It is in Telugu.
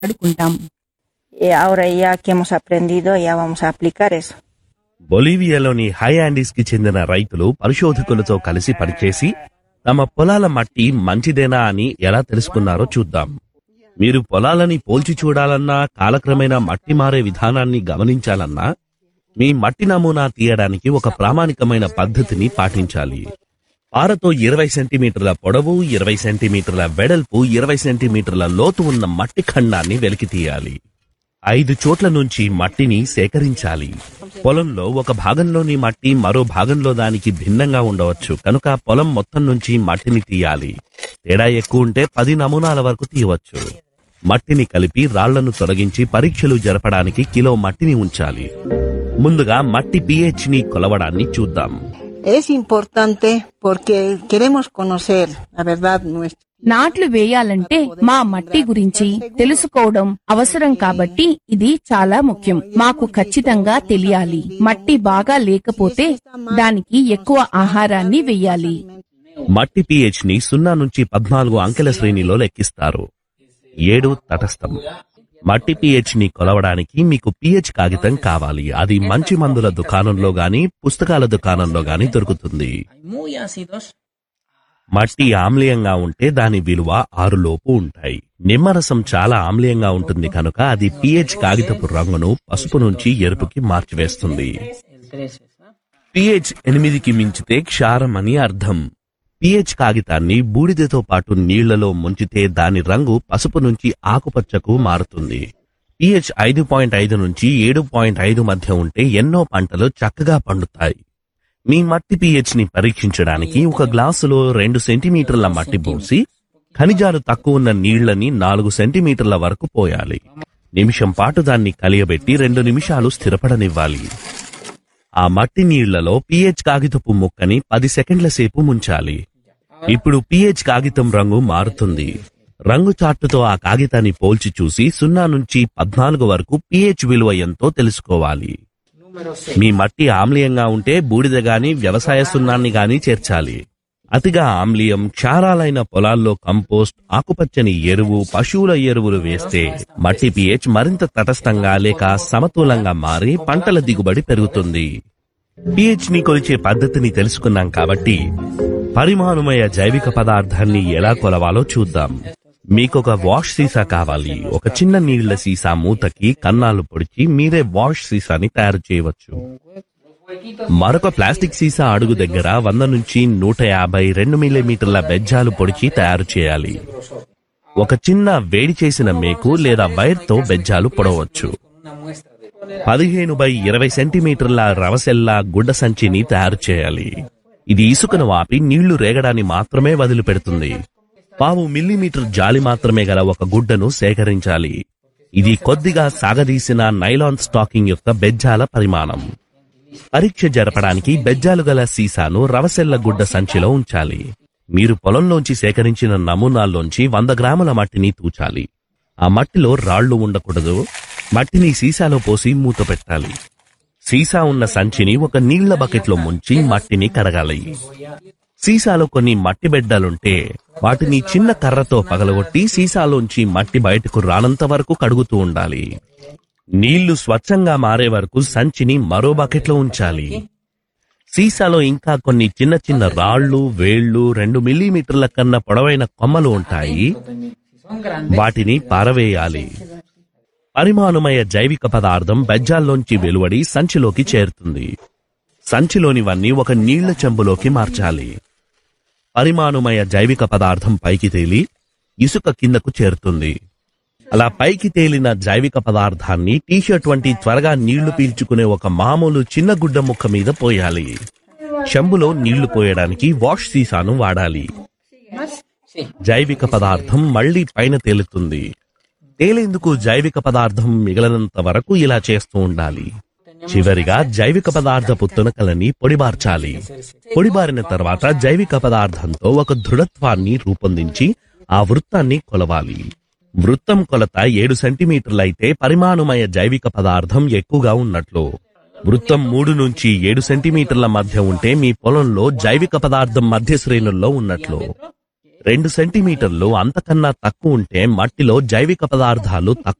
మాట్లాడుకుంటాం Eh, ahora ya que hemos aprendido, ya vamos a aplicar eso. బొలీవియాలోని హై యాండీస్ కి చెందిన రైతులు పరిశోధకులతో కలిసి పనిచేసి తమ పొలాల మట్టి మంచిదేనా అని ఎలా తెలుసుకున్నారో చూద్దాం మీరు పొలాలని పోల్చి చూడాలన్నా కాలక్రమేణా మట్టి మారే విధానాన్ని గమనించాలన్నా మీ మట్టి నమూనా తీయడానికి ఒక ప్రామాణికమైన పద్ధతిని పాటించాలి పారతో ఇరవై సెంటీమీటర్ల పొడవు ఇరవై సెంటీమీటర్ల వెడల్పు ఇరవై సెంటీమీటర్ల లోతు ఉన్న మట్టి ఖండాన్ని వెలికి తీయాలి ఐదు చోట్ల నుంచి మట్టిని సేకరించాలి పొలంలో ఒక భాగంలోని మట్టి మరో భాగంలో దానికి భిన్నంగా ఉండవచ్చు కనుక పొలం మొత్తం నుంచి మట్టిని తీయాలి తేడా ఎక్కువ ఉంటే పది నమూనాల వరకు తీయవచ్చు మట్టిని కలిపి రాళ్లను తొలగించి పరీక్షలు జరపడానికి కిలో మట్టిని ఉంచాలి ముందుగా మట్టి pH ని కొలవడాన్ని చూద్దాం Es importante porque queremos conocer la verdad nuestra. నాట్లు వేయాలంటే మా మట్టి గురించి తెలుసుకోవడం అవసరం కాబట్టి ఇది చాలా ముఖ్యం మాకు ఖచ్చితంగా తెలియాలి మట్టి బాగా లేకపోతే దానికి ఎక్కువ ఆహారాన్ని వెయ్యాలి మట్టి pH ని సున్నా నుంచి పద్నాలుగు అంకెల శ్రేణిలో లెక్కిస్తారు ఏడు తటస్థం మట్టి pH ని కొలవడానికి మీకు pH కాగితం కావాలి అది మంచి మందుల దుకాణంలో గాని పుస్తకాల దుకాణంలో గాని దొరుకుతుంది muy ácidos. మట్టి ఆమ్లీయంగా ఉంటే దాని విలువ ఆరు లోపు ఉంటాయి నిమ్మరసం చాలా ఆమ్లీయంగా ఉంటుంది కనుక అది pH కాగితపు రంగును పసుపు నుంచి ఎరుపుకి మార్చివేస్తుంది El 3 es, ¿no? pH ఎనిమిదికి మించితే క్షారం అని అర్థం pH కాగితాన్ని బూడిదతో పాటు నీళ్లలో ముంచితే దాని రంగు పసుపు నుంచి ఆకుపచ్చకు మారుతుంది pH ఐదు పాయింట్ ఐదు నుంచి ఏడు పాయింట్ ఐదు మధ్య ఉంటే ఎన్నో పంటలు చక్కగా పండుతాయి మీ మట్టి pH ని పరీక్షించడానికి ఒక గ్లాసులో రెండు సెంటీమీటర్ల మట్టి పోసి ఖనిజాలు తక్కువ ఉన్న నీళ్లని నాలుగు సెంటీమీటర్ల వరకు పోయాలి నిమిషం పాటు దాన్ని కలియబెట్టి రెండు నిమిషాలు స్థిరపడనివ్వాలి ఆ మట్టి నీళ్లలో pH కాగితపు ముక్కని పది సెకండ్ల సేపు ముంచాలి ఇప్పుడు pH కాగితం రంగు మారుతుంది రంగు చార్టుతో ఆ కాగితాన్ని పోల్చి చూసి సున్నా నుంచి పద్నాలుగు వరకు pH విలువ ఎంతో తెలుసుకోవాలి Número 6. మీ మట్టి ఆమ్లీయంగా ఉంటే బూడిద గాని వ్యవసాయ సున్నాన్ని గాని చేర్చాలి అతిగా ఆమ్లీయం క్షారాలైన పొలాల్లో కంపోస్ట్ ఆకుపచ్చని ఎరువు పశువుల ఎరువులు వేస్తే మట్టి pH మరింత తటస్థంగా లేక సమతూలంగా మారి పంటల దిగుబడి పెరుగుతుంది pH ని కొలిచే పద్ధతిని తెలుసుకున్నాం కాబట్టి పరిమాణమయ జైవిక పదార్థాన్ని ఎలా కొలవాలో చూద్దాం మీకొక వాష్ సీసా కావాలి ఒక చిన్న నీళ్ల సీసా మూతకి కన్నాలు పొడిచి మీరే వాష్ సీసాని తయారు చేయవచ్చు మరొక ప్లాస్టిక్ సీసా అడుగు దగ్గర వంద నుంచి నూట యాభై రెండు మిల్లీమీటర్ల బెజ్జాలు పొడిచి తయారు చేయాలి ఒక చిన్న వేడి చేసిన మేకు లేదా వైర్తో బెజ్జాలు పొడవచ్చు Una muestra de పదిహేను బై ఇరవై సెంటీమీటర్ల రవసెల్లా గుడ్డ సంచిని తయారు చేయాలి ఇది ఇసుకను వాపి నీళ్లు రేగడాన్ని మాత్రమే వదిలిపెడుతుంది పావు మిల్లీమీటర్ జాలి మాత్రమే గల ఒక గుడ్డను సేకరించాలి ఇది కొద్దిగా సాగదీసిన నైలాన్ స్టాకింగ్ యొక్క బెజ్జాల పరిమాణం పరీక్ష జరపడానికి బెజ్జాలు గల సీసాను రవసెల్ల గుడ్డ సంచిలో ఉంచాలి మీరు పొలంలోంచి సేకరించిన నమూనాల్లోంచి వంద గ్రాముల మట్టిని తూచాలి ఆ మట్టిలో రాళ్లు ఉండకూడదు మట్టిని సీసాలో పోసి మూత పెట్టాలి సీసా ఉన్న సంచిని ఒక నీళ్ల బకెట్లో ముంచి మట్టిని కడగాలి సీసాలో కొన్ని మట్టి బెడ్డలుంటే వాటిని చిన్న కర్రతో పగలగొట్టి సీసాలోంచి మట్టి బయటకు రానంత వరకు కడుగుతూ ఉండాలి నీళ్లు స్వచ్ఛంగా మారే వరకు సంచిని మరో బకెట్లో ఉంచాలి సీసాలో ఇంకా కొన్ని చిన్న చిన్న రాళ్లు వేళ్లు రెండు మిల్లీమీటర్ల కన్నా పొడవైన కొమ్మలు ఉంటాయి Si son grandes, వాటిని పారవేయాలి పరిమాణమయ జైవిక పదార్థం బెజ్జాల్లోంచి వెలువడి సంచిలోకి చేరుతుంది సంచిలోనివన్నీ ఒక నీళ్ల చెంబులోకి మార్చాలి పరిమాణమయ జైవిక పదార్థం పైకి తేలి ఇసుక కిందకు చేరుతుంది అలా పైకి తేలిన జైవిక పదార్థాన్ని టీషర్ట్ వంటి త్వరగా నీళ్లు పీల్చుకునే ఒక మామూలు చిన్న గుడ్డ ముక్క మీద పోయాలి చెంబులో నీళ్లు పోయడానికి వాష్ సీసాను వాడాలి sí. జైవిక పదార్థం మళ్లీ పైన తేలుతుంది తేలేందుకు జైవిక పదార్థం మిగలనంత వరకు ఇలా చేస్తూ ఉండాలి చివరిగా జైవిక పదార్థపు తునకలని పొడిబార్చాలి పొడిబారిన తర్వాత జైవిక పదార్థంతో ఒక దృఢత్వాన్ని రూపొందించి ఆ వృత్తాన్ని కొలవాలి వృత్తం కొలత ఏడు సెంటీమీటర్లయితే పరిమాణమయ జైవిక పదార్థం ఎక్కువగా ఉన్నట్లు వృత్తం మూడు నుంచి ఏడు సెంటీమీటర్ల మధ్య ఉంటే మీ పొలంలో జైవిక పదార్థం మధ్య శ్రేణుల్లో ఉన్నట్లు రెండు సెంటీమీటర్లు అంతకన్నా తక్కువ ఉంటే మట్టిలో జైవిక పదార్థాలు తక్కువ